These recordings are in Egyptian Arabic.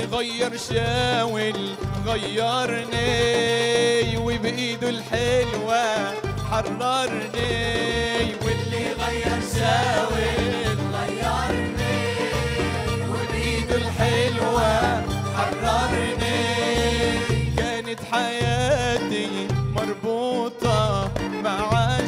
غير شاول غيرني وبإيده الحلوة حررني واللي غير شاول غيرني وبإيده الحلوة حررني كانت حياتي مربوطة مع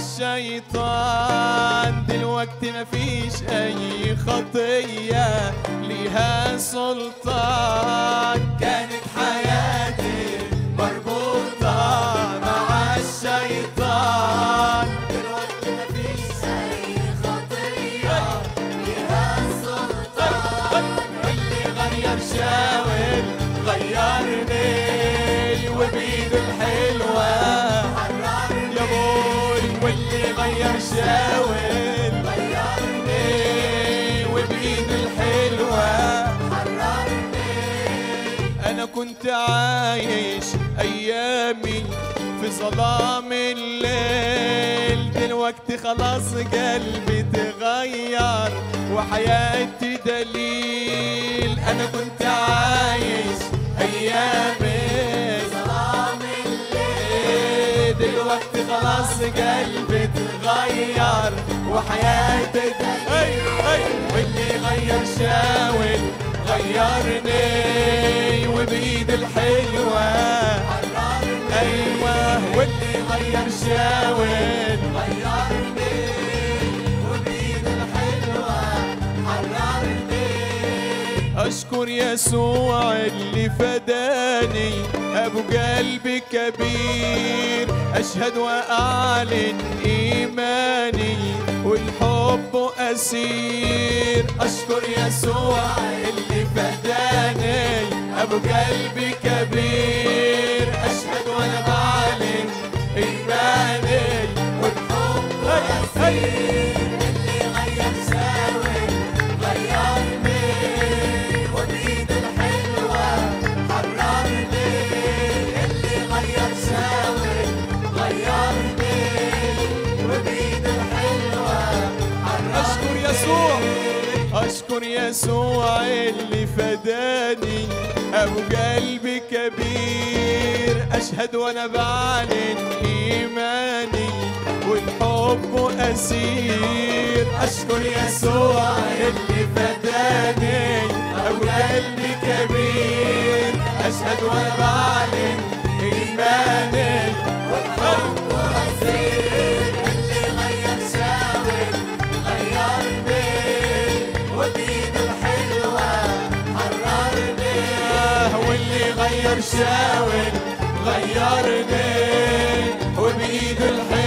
الشيطان دلوقتي مفيش أي خطية ليها سلطان كانت حياتي مربوطة مع الشيطان دلوقتي مفيش أي خطية ليها سلطان اللي غير شاول غيرني وبإيده الحلوة حررني يا بوي واللي غير شاول غيرني وبإيده الحلوة حررني أنا كنت عايش أيامي في ظلام الليل دلوقتي خلاص قلبي تغير وحياتي دليل أنا كنت عايش أيامي ظلام الليل دلوقتي خلاص قلبي تغير وحياتي أي أي واللي غير شاول غيرني وبإيد الحلوة حررني أيوة واللي غير شاول غيرني وبإيد الحلوة حررني أشكر يسوع اللي فداني أبو قلبي كبير أشهد وأعلن إيماني والحب أسير أشكر يسوع اللي فداني أبو قلبي كبير أشهد وأنا بعلن إيماني والحب أسير اللي غير ساوي غيرني وبإيد الحلوة حررني اللي غير ساوي غيرني وبإيد الحلوة أشكر يسوع أشكر يسوع اللي فداني أبو قلبي كبير أشهد وأنا بعلن إيماني والحب أسير أشكر يسوع اللي فداني أبو قلبي كبير أشهد وأنا بعلن إيماني والحب أسير اللي غير ساوي غيرني وبإيد الحلوة حررني آه، واللي غير شاول غيرني وبإيده الحلوة